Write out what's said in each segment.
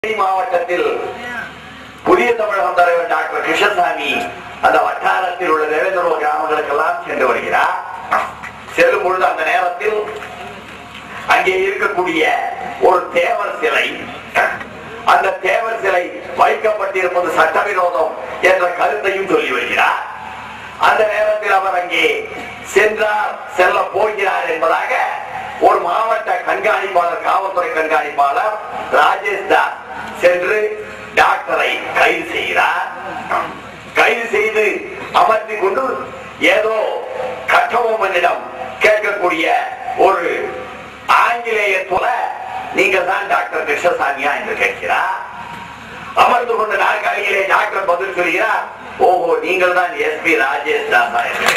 தேனி மாவட்டத்தில் புதிய தமிழகம் தலைவர் டாக்டர் கிருஷ்ணசாமி அந்த வட்டாரத்தில் உள்ள தேவேந்திர கிராமங்களுக்கெல்லாம் சென்று வருகிறார் செல்லும் பொழுது அந்த நேரத்தில் அங்கே இருக்கக்கூடிய ஒரு தேவர் சிலை அந்த தேவர் சிலை வைக்கப்பட்டிருப்பது சட்டவிரோதம் என்ற கருத்தையும் சொல்லி வருகிறார் அந்த நேரத்தில் அவர் அங்கே சென்றார் செல்ல போகிறார் என்பதாக ஒரு மாவட்ட கண்காணிப்பாளர் காவல்துறை கண்காணிப்பாளர் ராஜேஷ் தாஸ் சென்று டாக்டரை கைது செய்கிறார் கைது செய்து அமர்த்தி கொண்டு ஏதோ கட்டபொம்மனிடம் கேட்கக்கூடிய ஒரு ஆங்கிலேயர் போல நீங்கள் தான் டாக்டர் கிருஷ்ணசாமியா என்று கேட்கிறார் அமர்ந்து கொண்ட நாற்காலியிலே டாக்டர் பதில் சொல்கிறார் ஓஹோ நீங்கள் தான் எஸ்பி ராஜேஷ் தாசா என்று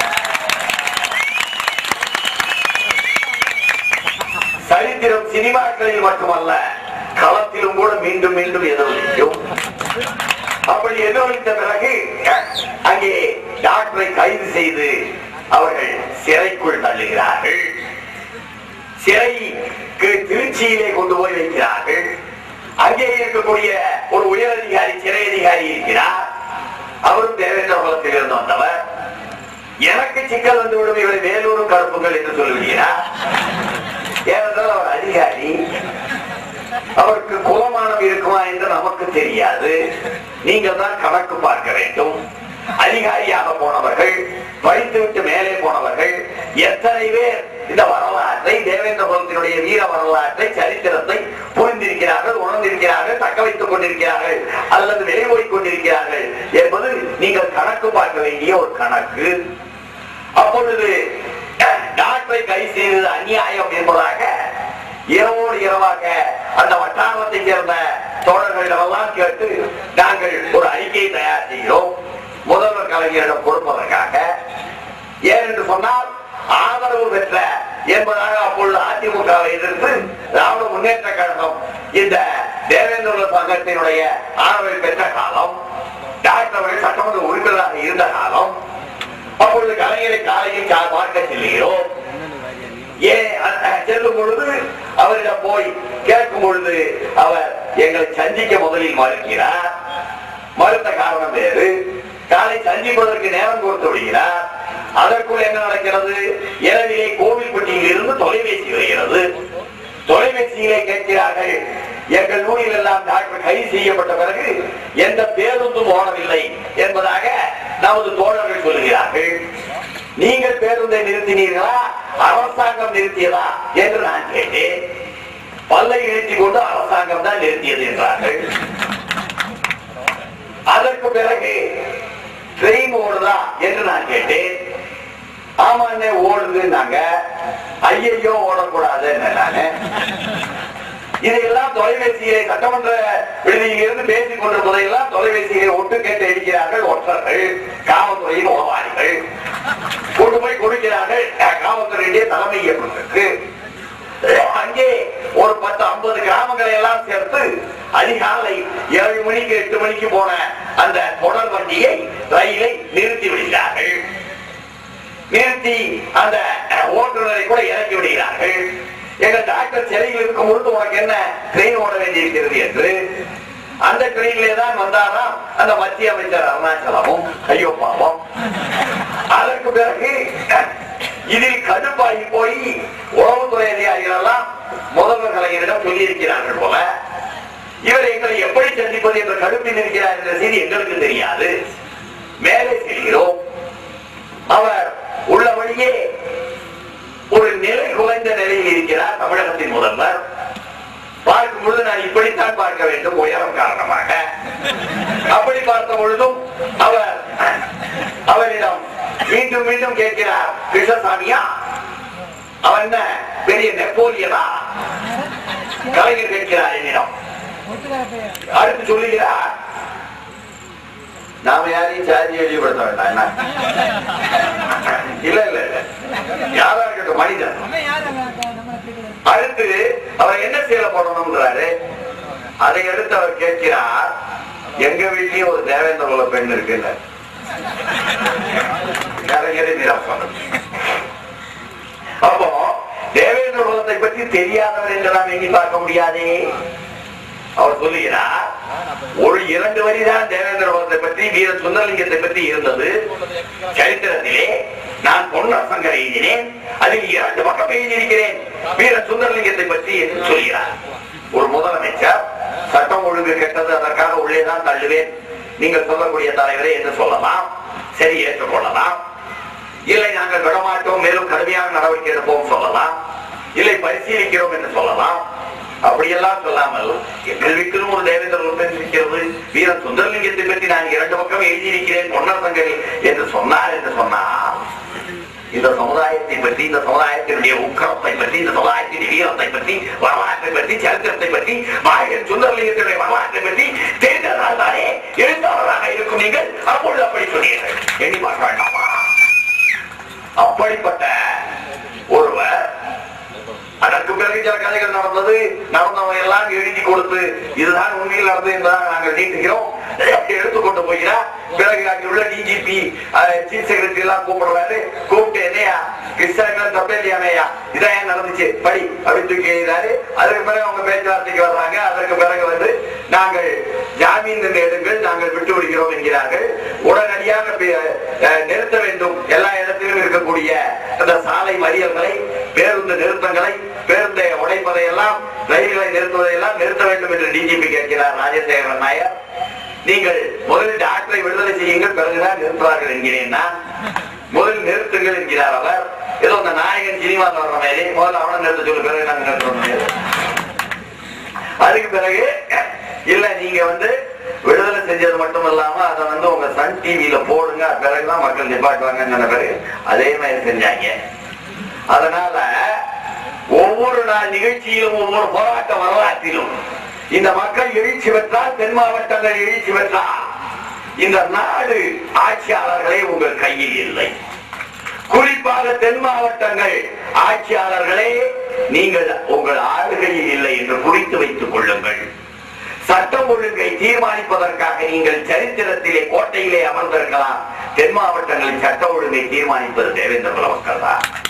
சரித்திரம் சினிமாக்களில் மட்டுமல்ல களத்திலும் கூட மீண்டும் மீண்டும் எதிரொலிக்கும் அப்படி எதிரொலித்த பிறகு அங்கே டாக்டரை கைது செய்து அவர்கள் சிறைக்குள் தள்ளுகிறார்கள் சிறைக்கு திருச்சியிலே கொண்டு போய் வைக்கிறார்கள் அங்கே இருக்கக்கூடிய ஒரு உயர் அதிகாரி சிறை அதிகாரி இருக்கிறார் அவரும் தேவேந்திர குலத்தில் இருந்து வந்தவர் எனக்கு சிக்கல் வந்து விடும் இவரை வேலூரும் கருப்புங்கள் என்று சொல்லுகிறார் ஏனென்றால் அவர் அதிகாரி அவருக்கு குலமானம் இருக்குமா என்று நமக்கு தெரியாது நீங்கள் தான் கணக்கு பார்க்க வேண்டும் அதிகாரியாக போனவர்கள் படித்துவிட்டு மேலே போனவர்கள் எத்தனை பேர் இந்த வரலாற்றை தேவேந்திர குலத்தினுடைய வீர வரலாற்றை சரித்திரத்தை புரிந்திருக்கிறார்கள் உணர்ந்திருக்கிறார்கள் தக்க வைத்துக் கொண்டிருக்கிறார்கள் அல்லது வெளிவோய் கொண்டிருக்கிறார்கள் என்பது நீங்கள் கணக்கு பார்க்க வேண்டிய ஒரு கணக்கு அப்பொழுது டாக்டரை கை செய்தது அநியாயம் என்பதாக இரவோடு இரவாக அந்த வட்டாரத்தை சேர்ந்த தோழர்களிடமெல்லாம் கேட்டு நாங்கள் ஒரு அறிக்கையை தயார் செய்கிறோம் முதல்வர் கலைஞரிடம் கொடுப்பதற்காக ஏன் என்று சொன்னால் ஆதரவு பெற்ற என்பதாக அப்பொழுது அதிமுகவை எதிர்த்து திராவிட முன்னேற்ற கழகம் இந்த தேவேந்திர சங்கத்தினுடைய ஆதரவை பெற்ற காலம் டாக்டர் அவர்கள் சட்டமன்ற உறுப்பினராக இருந்த காலம் அப்பொழுது கலைஞரை காலையில் கா- பார்க்க செல்கிறோம் ஏன் அ- செல்லும் பொழுது அவரிடம் போய் கேட்கும் பொழுது அவர் எங்களை சந்திக்க முதலில் மறுக்கிறார் மறுத்த காரணம் வேறு காலை சந்திப்பதற்கு நேரம் கொடுத்து விடுகிறார் அதற்குள் என்ன நடக்கிறது இரவிலே கோவில்பட்டியில் இருந்து தொலைபேசி வருகிறது தொலைபேசியிலே கேட்கிறார்கள் எங்கள் ஊரில் எல்லாம் டாக்டர் கைது செய்யப்பட்ட பிறகு எந்த பேருந்தும் ஓடவில்லை என்பதாக நமது தோழர்கள் சொல்லுகிறார்கள் நீங்கள் பேருந்தை நிறுத்தினீர்களா அரசாங்கம் நிறுத்தியதா என்று நான் கேட்டேன் பல்லை நிறுத்திக் கொண்டு அரசாங்கம் தான் நிறுத்தியது என்றார்கள் அதற்கு பிறகு ட்ரெயின் ஓடுதா என்று நான் கேட்டேன் ஆமா அண்ணே ஓடுதுன்னாங்க ஐயையோ ஓடக்கூடாது நானு இதையெல்லாம் தொலைபேசியிலே சட்டமன்ற விடுதியில் இருந்து பேசிக் கொண்டிருப்பதையெல்லாம் தொலைபேசியிலே ஒட்டு கேட்டு இருக்கிறார்கள் ஒற்றர்கள் காவல்துறையின் உளவாளிகள் கொண்டு போய் கொடுக்கிறார்கள் அஹ், காவல்துறையுடைய தலைமை இயக்குநருக்கு அங்கே ஒரு பத்து ஐம்பது கிராமங்களை எல்லாம் சேர்த்து அதிகாலை ஏழு மணிக்கு எட்டு மணிக்கு போன அந்த தொடர் வண்டியை ரயிலை நிறுத்தி விடுகிறார்கள் நிறுத்தி அந்த அஹ், ஓட்டுநரை கூட இறக்கி விடுகிறார்கள் எங்கள் டாக்டர் சிறையில் இருக்கும் பொழுது உனக்கு என்ன ட்ரெயின் ஓட வேண்டியிருக்கிறது என்று அந்த ட்ரெயினிலே தான் வந்தாராம் அந்த மத்திய அமைச்சர் அருணாச்சலமும் ஐயோ பாவம் அதற்கு பிறகு அஹ், இதில் கடுப்பாகி போய் உளவுத்துறை அதிகாரிகள் எல்லாம் முதல்வர் கலைஞரிடம் சொல்லி இருக்கிறார்கள் போல இவர் எங்களை எப்படி சந்திப்பது என்ற கடுப்பில் இருக்கிறார் என்ற செய்தி எங்களுக்கு தெரியாது மேலே செல்கிறோம் அவர் உள்ளபடியே ஒரு நிலை குலைந்த நிலையில் இருக்கிறார் தமிழகத்தின் முதல்வர் பார்க்கும் பொழுது நான் இப்படித்தான் பார்க்க வேண்டும் உயரம் காரணமாக அப்படி பார்த்த பொழுதும் அவர் அவரிடம் மீண்டும் மீண்டும் கேட்கிறார் கிருஷ்ணசாமியா அவன் என்ன பெரிய நெப்போலியனா கலைஞர் கேட்கிறார் என்னிடம் அடுத்து சொல்லுகிறார் நாம யாரையும் சாதி வெளிப்படுத்த வேண்டாம் என்ன? இல்ல இல்ல இல்ல யாரா இருக்கட்டும் மனிதன் அடுத்து அவர் என்ன செய்ய போடணும்ன்றாரு அதை எடுத்து அவர் கேட்கிறார் எங்க வீட்லயும் ஒரு தேவேந்திர உள்ள பெண் இருக்குல்ல கலைஞரை நிராசனம் அப்போ தேவேந்திர குலத்தை பற்றி தெரியாதவர் என்று நாம் எண்ணி பார்க்க முடியாதே அவர் சொல்லுகிறார் ஒரு இரண்டு வரிதான் தேவேந்திர குலத்தை பற்றி வீர சுந்தரலிங்கத்தை பற்றி இருந்தது சரித்திரத்திலே நான் பொன்னர் சங்கர் எழுதினேன் அதில் இரண்டு பக்கம் எழுதியிருக்கிறேன் வீர சுந்தரலிங்கத்தை பற்றி என்று சொல்கிறார் ஒரு முதலமைச்சர் சட்டம் ஒழுங்கு கெட்டது அதற்காக உள்ளேதான் தள்ளுவேன் நீங்கள் சொல்லக்கூடிய தலைவரே என்று சொல்லலாம் சரி ஏற்றுக்கொள்ளலாம் இல்லை நாங்கள் விடமாட்டோம் மேலும் கடுமையான நடவடிக்கை எடுப்போம் சொல்லலாம் இல்லை பரிசீலிக்கிறோம் என்று சொல்லலாம் அப்படியெல்லாம் சொல்லாமல் எங்கள் வீட்டிலும் ஒரு தேவேந்திர உறுப்பினர் இருக்கிறது வீரன் சுந்தரலிங்கத்தை பற்றி நான் இரண்டு பக்கம் எழுதியிருக்கிறேன் பொன்னர் சங்கரி என்று சொன்னார் என்று சொன்னால் இந்த சமுதாயத்தை பற்றி இந்த சமுதாயத்தினுடைய உக்கரத்தை பற்றி இந்த சமுதாயத்தின் வீரத்தை பற்றி வரலாற்றை பற்றி சரித்திரத்தை பற்றி மாயன் சுந்தரலிங்கத்தினுடைய வரலாற்றை பற்றி தெரிந்ததால் தானே எழுத்தாளராக இருக்கும் நீங்கள் அப்பொழுது அப்படி சொன்னீர்கள் எண்ணி பார்க்க வேண்டாமா அப்படிப்பட்ட ஒருவர் அதற்கு பிறகு சில கதைகள் நடந்தது நடந்தவங்க எல்லாம் எழுதி கொடுத்து இதுதான் உண்மையில் நடந்தது என்பதாக நாங்கள் நீட்டுகிறோம் எடுத்துக்கொண்டு போகிறார் பிறகு அங்கே உள்ள டிஜிபி சீஃப் செக்ரட்டரி எல்லாம் கூப்பிடுறாரு கூப்பிட்டு என்னையா கிருஷ்ணன் தப்பே இல்லையாமையா இதான் ஏன் நடந்துச்சு படி அப்படின்னு தூக்கி எழுதினாரு அதற்கு பிறகு அவங்க பேச்சுவார்த்தைக்கு வர்றாங்க அதற்கு பிறகு வந்து நாங்கள் ஜாமீன் எடுங்கள் நாங்கள் விட்டு விடுகிறோம் என்கிறார்கள் உடனடியாக பி- அஹ், நிறுத்த வேண்டும் எல்லா இடத்திலும் இருக்கக்கூடிய அந்த சாலை மறியல்களை பேருந்து நிறுத்தங்களை பேருந்தை உடைப்பதை எல்லாம் ரயில்களை நிறுத்துவதை எல்லாம் நிறுத்த வேண்டும் என்று டிஜிபி கேட்கிறார் ராஜசேகரன் நாயர் நீங்கள் முதலில் டாக்டரை விடுதலை செய்யுங்கள் பிறகுதான் நிறுத்துவார்கள் என்கிறேன் நான் முதலில் நிறுத்துங்கள் என்கிறார் அவர் ஏதோ அந்த நாயகன் சினிமாவில் வர்ற மாதிரி முதல்ல அவனை நிறுத்த சொல்லு பிறகு நாங்கள் நிறுத்தணும் அதுக்கு பிறகு இல்ல நீங்க வந்து விடுதலை செஞ்சது மட்டும் இல்லாம அதை வந்து உங்க சன் டிவியில போடுங்க அது பிறகுதான் மக்கள் நிப்பாட்டுவாங்கன்னு சொன்ன பிறகு அதே மாதிரி செஞ்சாங்க அதனால ஒவ்வொரு நாள் நிகழ்ச்சியிலும் ஒவ்வொரு போராட்ட வரலாற்றிலும் இந்த மக்கள் எழுச்சி பெற்றால் தென் மாவட்டங்கள் எழுச்சி பெற்றால் இந்த நாடு ஆட்சியாளர்களே உங்கள் கையில் இல்லை குறிப்பாக தென் மாவட்டங்கள் ஆட்சியாளர்களே நீங்கள் உங்கள் ஆளுகையில் இல்லை என்று குறித்து வைத்துக் கொள்ளுங்கள் சட்டம் ஒழுங்கை தீர்மானிப்பதற்காக நீங்கள் சரித்திரத்திலே கோட்டையிலே அமர்ந்திருக்கலாம் தென் மாவட்டங்களில் சட்ட ஒழுங்கை தீர்மானிப்பது தேவேந்திர குல மக்கள் தான்